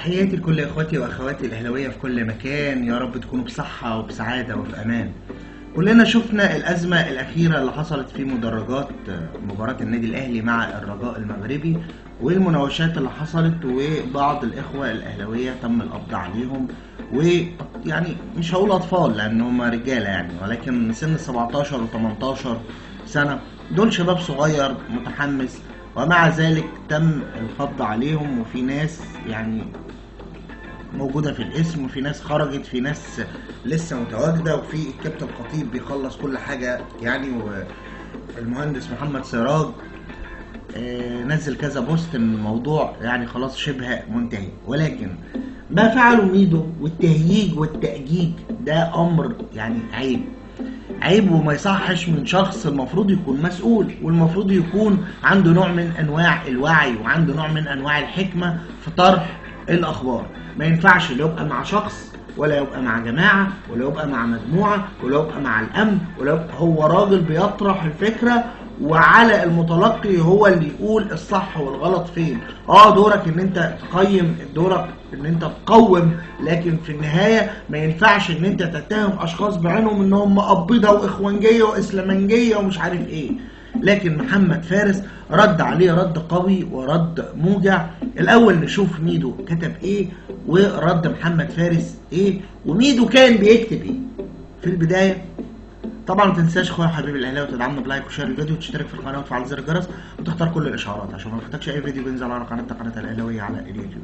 تحياتي لكل اخواتي واخواتي الاهلاويه في كل مكان يا رب تكونوا بصحه وبسعاده وفي امان كلنا شفنا الازمه الاخيره اللي حصلت في مدرجات مباراه النادي الاهلي مع الرجاء المغربي والمناوشات اللي حصلت وبعض الاخوه الاهلاويه تم القبض عليهم ويعني مش هقول اطفال لان هم رجاله يعني ولكن سن 17 و18 سنه دول شباب صغير متحمس ومع ذلك تم القبض عليهم وفي ناس يعني موجوده في الاسم وفي ناس خرجت في ناس لسه متواجده وفي الكابتن خطيب بيخلص كل حاجه يعني والمهندس محمد سراج آه، نزل كذا بوست ان الموضوع يعني خلاص شبه منتهي ولكن ما فعله ميدو والتهييج والتأجيج ده امر يعني عيب عيب وما يصحش من شخص المفروض يكون مسؤول والمفروض يكون عنده نوع من انواع الوعي وعنده نوع من انواع الحكمه في طرح الاخبار ما ينفعش لا يبقى مع شخص ولا يبقى مع جماعه ولا يبقى مع مجموعه ولا يبقى مع الامن ولا يبقى هو راجل بيطرح الفكره وعلى المتلقي هو اللي يقول الصح والغلط فين اه دورك ان انت تقيم دورك ان انت تقوم لكن في النهايه ما ينفعش ان انت تتهم اشخاص بعينهم ان هم قبيضه واخوانجيه واسلامنجيه ومش عارف ايه لكن محمد فارس رد عليه رد قوي ورد موجع الاول نشوف ميدو كتب ايه ورد محمد فارس ايه وميدو كان بيكتب ايه في البدايه طبعا ما تنساش اخويا حبيبي الاهلاوي تدعمنا بلايك وشير الفيديو وتشترك في القناه وتفعل زر الجرس وتختار كل الاشعارات عشان ما يفوتكش اي فيديو بينزل على قناتنا قناه الاهلاويه على اليوتيوب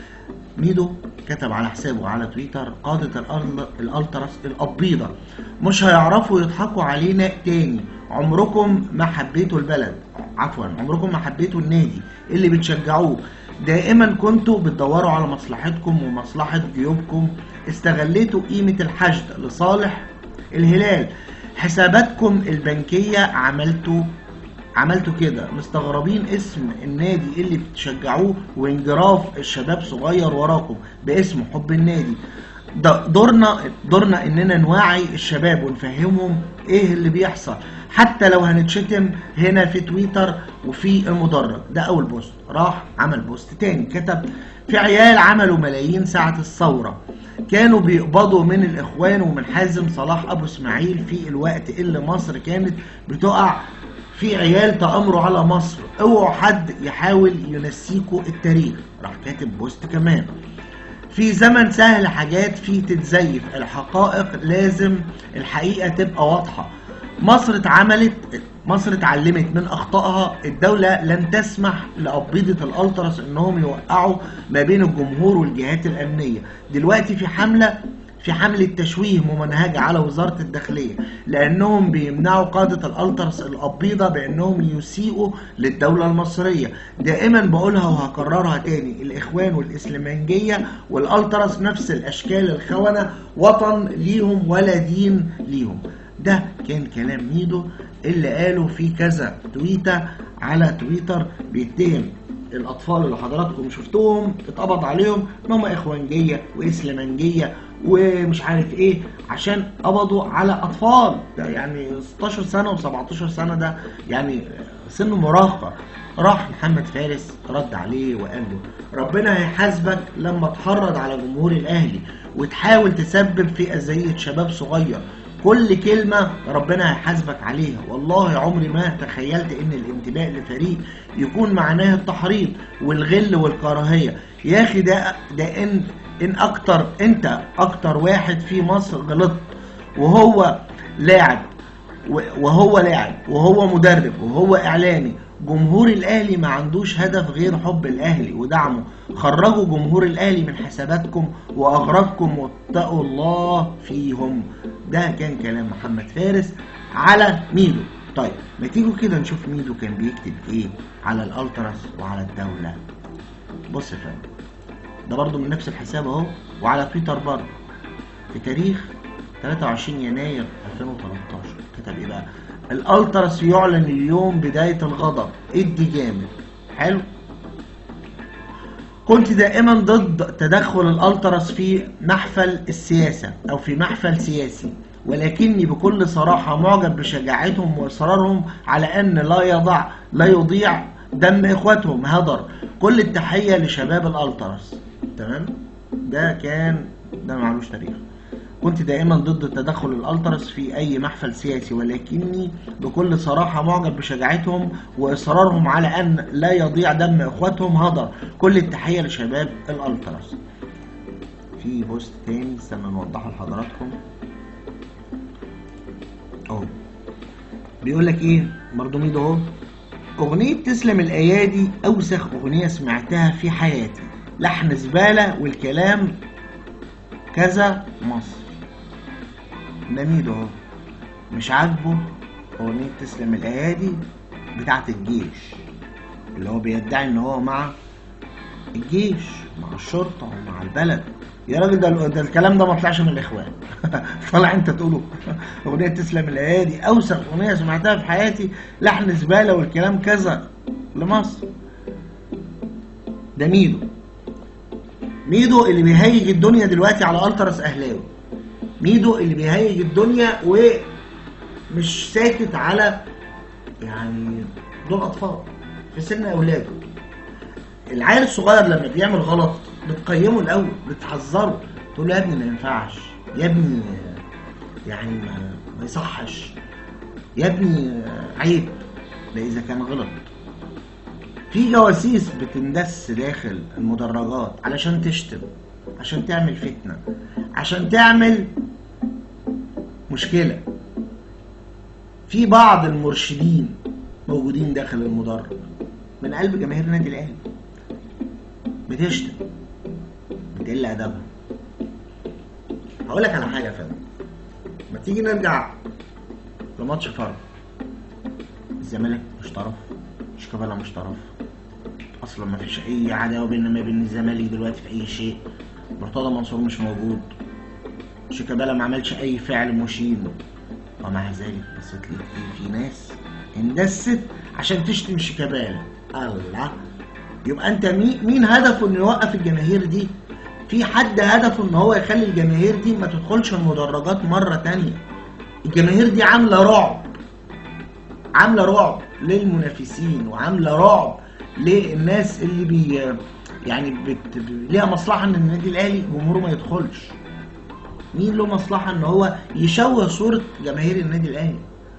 ميدو كتب على حسابه على تويتر قادة الأرض الألتراس القبيضة مش هيعرفوا يضحكوا علينا تاني عمركم ما حبيتوا البلد عفوا عمركم ما حبيتوا النادي اللي بتشجعوه دائما كنتوا بتدوروا على مصلحتكم ومصلحة جيوبكم استغليتوا قيمة الحشد لصالح الهلال حساباتكم البنكية عملتوا عملتوا كده مستغربين اسم النادي اللي بتشجعوه وانجراف الشباب صغير وراكم باسم حب النادي ده دورنا دورنا اننا نوعي الشباب ونفهمهم ايه اللي بيحصل حتى لو هنتشتم هنا في تويتر وفي المدرج ده اول بوست راح عمل بوست تاني كتب في عيال عملوا ملايين ساعة الثورة كانوا بيقبضوا من الاخوان ومن حازم صلاح ابو اسماعيل في الوقت اللي مصر كانت بتقع في عيال تأمروا على مصر اوعوا حد يحاول ينسيكوا التاريخ راح كاتب بوست كمان في زمن سهل حاجات فيه تتزيف الحقائق لازم الحقيقة تبقى واضحة مصر اتعملت مصر اتعلمت من اخطائها الدولة لن تسمح لأبيضة الالتراس انهم يوقعوا ما بين الجمهور والجهات الامنية دلوقتي في حملة في حملة تشويه ممنهجة على وزارة الداخلية لأنهم بيمنعوا قادة الألترس القبيضة بأنهم يسيئوا للدولة المصرية دائما بقولها وهكررها تاني الإخوان والإسلامنجية والألترس نفس الأشكال الخونة وطن ليهم ولا دين ليهم ده كان كلام ميدو اللي قاله في كذا تويتة على تويتر بيتهم الاطفال اللي حضراتكم شفتوهم اتقبض عليهم ان هم اخوانجيه واسلامنجيه ومش عارف ايه عشان قبضوا على اطفال ده يعني 16 سنه و17 سنه ده يعني سن مراهقه راح محمد فارس رد عليه وقال له ربنا هيحاسبك لما تحرض على جمهور الاهلي وتحاول تسبب في اذيه شباب صغير كل كلمة ربنا هيحاسبك عليها والله عمري ما تخيلت ان الانتماء لفريق يكون معناه التحريض والغل والكراهية يا اخي ده ده ان ان اكتر انت اكتر واحد في مصر غلطت وهو لاعب وهو لاعب وهو مدرب وهو اعلامي جمهور الاهلي ما عندوش هدف غير حب الاهلي ودعمه خرجوا جمهور الاهلي من حساباتكم واغراضكم واتقوا الله فيهم ده كان كلام محمد فارس على ميدو طيب ما تيجوا كده نشوف ميدو كان بيكتب ايه على الالتراس وعلى الدولة بص يا فندم ده برضو من نفس الحساب اهو وعلى تويتر برضو في تاريخ 23 يناير 2013 كتب ايه بقى الالتراس يعلن اليوم بداية الغضب ادي جامد حلو كنت دائما ضد تدخل الالتراس في محفل السياسة او في محفل سياسي ولكني بكل صراحة معجب بشجاعتهم واصرارهم على ان لا يضع لا يضيع دم اخواتهم هدر كل التحية لشباب الالتراس تمام ده كان ده معلوش تاريخ كنت دائما ضد تدخل الالتراس في اي محفل سياسي ولكني بكل صراحه معجب بشجاعتهم واصرارهم على ان لا يضيع دم اخواتهم هدر كل التحيه لشباب الالتراس في بوست تاني استنى نوضحه لحضراتكم اهو بيقول لك ايه برضه ميدو اهو اغنيه تسلم الايادي اوسخ اغنيه سمعتها في حياتي لحن زباله والكلام كذا مصر ده ميدو اهو مش عاجبه اغنيه تسلم الايادي بتاعت الجيش اللي هو بيدعي ان هو مع الجيش مع الشرطه ومع البلد يا راجل ده, ده الكلام ده ما طلعش من الاخوان طالع انت تقوله اغنيه تسلم الايادي اوسخ اغنيه سمعتها في حياتي لحن زباله والكلام كذا لمصر ده ميدو ميدو اللي بيهيج الدنيا دلوقتي على التراس اهلاوي ميدو اللي بيهيج الدنيا ومش ساكت على يعني دول اطفال في سن اولاده العيل الصغير لما بيعمل غلط بتقيمه الاول بتحذره تقول له يا ابني ما ينفعش يا ابني يعني ما, ما يصحش يا ابني عيب ده اذا كان غلط في جواسيس بتندس داخل المدرجات علشان تشتم عشان تعمل فتنة عشان تعمل مشكلة في بعض المرشدين موجودين داخل المدرج من قلب جماهير النادي الاهلي بتشتم بتقل ادبها هقول لك على حاجه يا فندم ما تيجي نرجع لماتش فرق الزمالك مش طرف شيكابالا مش طرف اصلا ما فيش اي عداوه بيننا ما بين الزمالك دلوقتي في اي شيء مرتضى منصور مش موجود شيكابالا ما عملش اي فعل مشين ومع ذلك بصيت لي في ناس اندست عشان تشتم شيكابالا الله يبقى انت مين مين هدفه انه يوقف الجماهير دي في حد هدفه ان هو يخلي الجماهير دي ما تدخلش المدرجات مره تانية الجماهير دي عامله رعب عامله رعب للمنافسين وعامله رعب للناس اللي بي يعني بت... ليها مصلحه ان النادي الاهلي جمهوره ما يدخلش مين له مصلحه ان هو يشوه صوره جماهير النادي الاهلي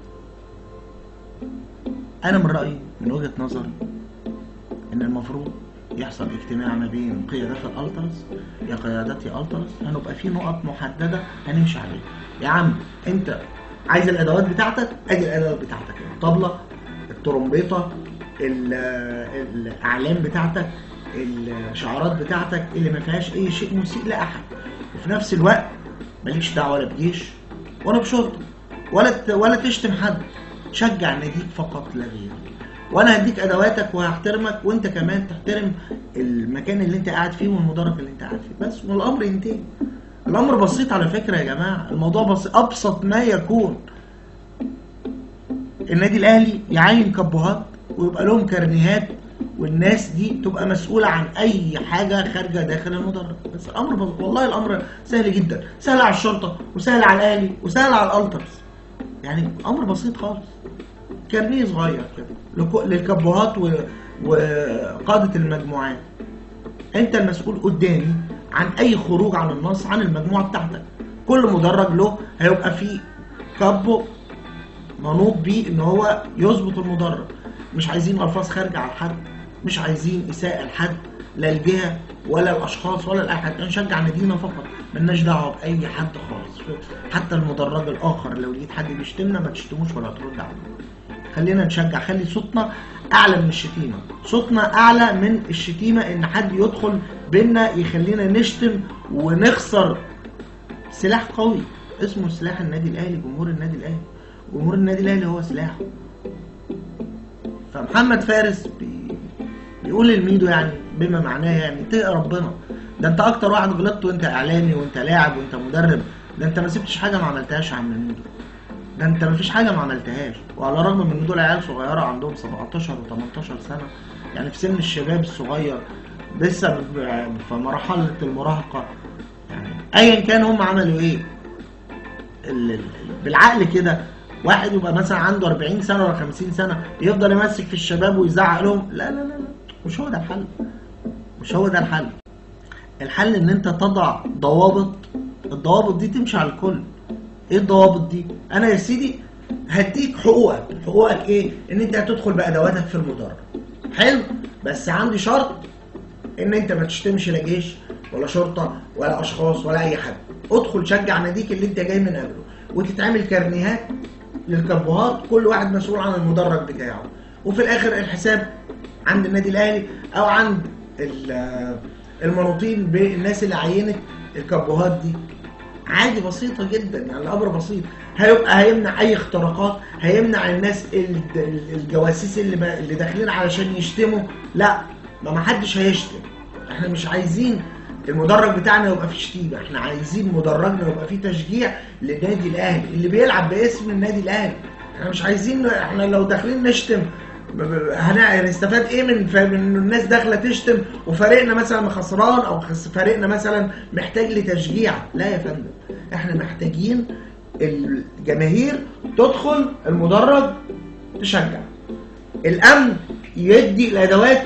انا من رايي من وجهه نظري ان المفروض يحصل اجتماع ما بين قيادات الالترس يا قيادات يا الترس هنبقى في نقط محدده هنمشي عليها يا عم انت عايز الادوات بتاعتك ادي الادوات بتاعتك الطبله الترومبيطه الاعلام بتاعتك الشعارات بتاعتك اللي ما فيهاش اي شيء مسيء لاحد وفي نفس الوقت مالكش دعوه ولا بجيش ولا بشرطه ولا ولا تشتم حد شجع ناديك فقط لا غير وانا هديك ادواتك وهحترمك وانت كمان تحترم المكان اللي انت قاعد فيه والمدرج اللي انت قاعد فيه بس والامر ينتهي الامر بسيط على فكره يا جماعه الموضوع بسيط ابسط ما يكون النادي الاهلي يعين كبهات ويبقى لهم كارنيهات والناس دي تبقى مسؤوله عن اي حاجه خارجه داخل المدرج بس الامر بسيط. والله الامر سهل جدا سهل على الشرطه وسهل على الاهلي وسهل على الالترس يعني امر بسيط خالص كارنيه صغير كده للكبهات وقاده المجموعات انت المسؤول قدامي عن اي خروج عن النص عن المجموعه بتاعتك كل مدرج له هيبقى فيه كابو منوط بيه ان هو يظبط المدرج مش عايزين الفاظ خارجه على حد مش عايزين اساءه لحد لا الجهه ولا الاشخاص ولا الاحد نشجع نادينا فقط ملناش دعوه باي حد خالص حتى المدرج الاخر لو لقيت حد بيشتمنا ما تشتموش ولا ترد عليه خلينا نشجع خلي صوتنا اعلى من الشتيمه صوتنا اعلى من الشتيمه ان حد يدخل بينا يخلينا نشتم ونخسر سلاح قوي اسمه سلاح النادي الاهلي جمهور النادي الاهلي جمهور النادي الاهلي هو سلاحه فمحمد فارس بي... بيقول للميدو يعني بما معناه يعني اتقي ربنا ده انت اكتر واحد غلطت وانت اعلامي وانت لاعب وانت مدرب ده انت ما سبتش حاجه ما عملتهاش يا عم الميدو ده انت مفيش حاجه ما عملتهاش وعلى الرغم من ان دول عيال صغيره عندهم 17 و18 سنه يعني في سن الشباب الصغير لسه في مرحله المراهقه يعني ايا كان هم عملوا ايه بالعقل كده واحد يبقى مثلا عنده 40 سنه ولا 50 سنه يفضل يمسك في الشباب ويزعق لهم لا لا لا لا مش هو ده الحل مش هو ده الحل الحل ان انت تضع ضوابط الضوابط دي تمشي على الكل ايه الضوابط دي انا يا سيدي هديك حقوقك حقوقك ايه ان انت هتدخل بادواتك في المدرج حلو بس عندي شرط ان انت ما تشتمش لا جيش ولا شرطه ولا اشخاص ولا اي حد ادخل شجع ناديك اللي انت جاي من قبله وتتعمل كارنيهات للكبوهات كل واحد مسؤول عن المدرج بتاعه وفي الاخر الحساب عند النادي الاهلي او عند ال- المنوطين بالناس اللي عينت الكبوهات دي عادي بسيطه جدا يعني الامر بسيط هيبقى هيمنع اي اختراقات هيمنع الناس ال- ال- الجواسيس اللي با- اللي داخلين علشان يشتموا لا ما ما حدش هيشتم احنا مش عايزين المدرج بتاعنا يبقى فيه شتيمه احنا عايزين مدرجنا يبقى فيه تشجيع للنادي الاهلي اللي بيلعب باسم النادي الاهلي احنا مش عايزين احنا لو داخلين نشتم ب- ب- هن- هنستفاد ايه من ف- من إن الناس داخله تشتم وفريقنا مثلا خسران او خس- فريقنا مثلا محتاج لتشجيع لا يا فندم احنا محتاجين الجماهير تدخل المدرج تشجع الامن يدي الادوات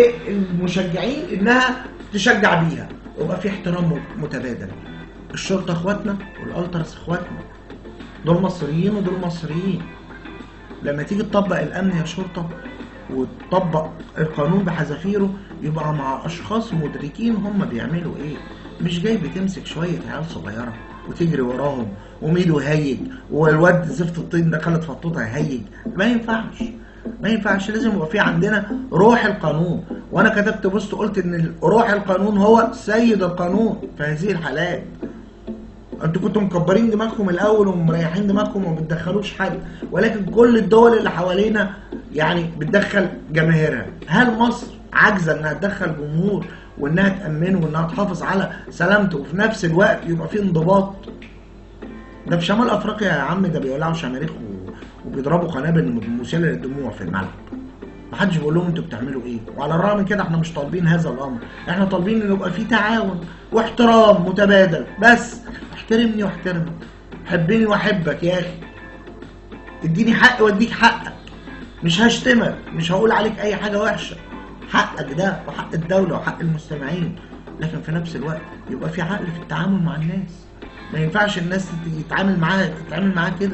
للمشجعين انها تشجع بيها ويبقى في احترام متبادل الشرطه اخواتنا والالترس اخواتنا دول مصريين ودول مصريين لما تيجي تطبق الامن يا شرطه وتطبق القانون بحذافيره يبقى مع اشخاص مدركين هم بيعملوا ايه مش جاي بتمسك شويه عيال صغيره وتجري وراهم وميدو هيج والواد زفت الطين ده خالد فطوطه هيج ما ينفعش ما ينفعش لازم يبقى في عندنا روح القانون وانا كتبت بوست قلت ان روح القانون هو سيد القانون في هذه الحالات انتوا كنتوا مكبرين دماغكم الاول ومريحين دماغكم وما بتدخلوش حد ولكن كل الدول اللي حوالينا يعني بتدخل جماهيرها هل مصر عاجزه انها تدخل جمهور وانها تامنه وانها تحافظ على سلامته وفي نفس الوقت يبقى في انضباط ده في شمال افريقيا يا عم ده بيولعوا شماريخ و- وبيضربوا قنابل مسيله للدموع في الملعب محدش بيقول لهم انتوا بتعملوا ايه وعلى الرغم من كده احنا مش طالبين هذا الامر احنا طالبين ان يبقى في تعاون واحترام متبادل بس احترمني واحترمك حبني واحبك يا اخي اديني حق واديك حقك مش هشتمك مش هقول عليك اي حاجه وحشه حقك ده وحق الدوله وحق المستمعين لكن في نفس الوقت يبقى في عقل في التعامل مع الناس ما ينفعش الناس تت- يتعامل معاها تتعامل معاها كده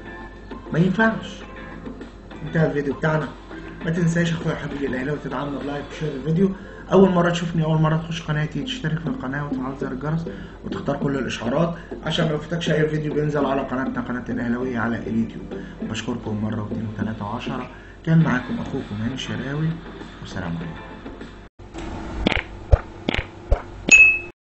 ما ينفعش انتهى الفيديو بتاعنا ما تنساش اخويا حبيبي الاهلاوي تدعمنا بلايك وشير الفيديو اول مره تشوفني اول مره تخش قناتي تشترك في القناه وتفعل زر الجرس وتختار كل الاشعارات عشان ما يفوتكش اي فيديو بينزل على قناتنا قناه الاهلاويه على اليوتيوب بشكركم مره واثنين وثلاثه وعشره كان معاكم اخوكم هاني الشراوي والسلام عليكم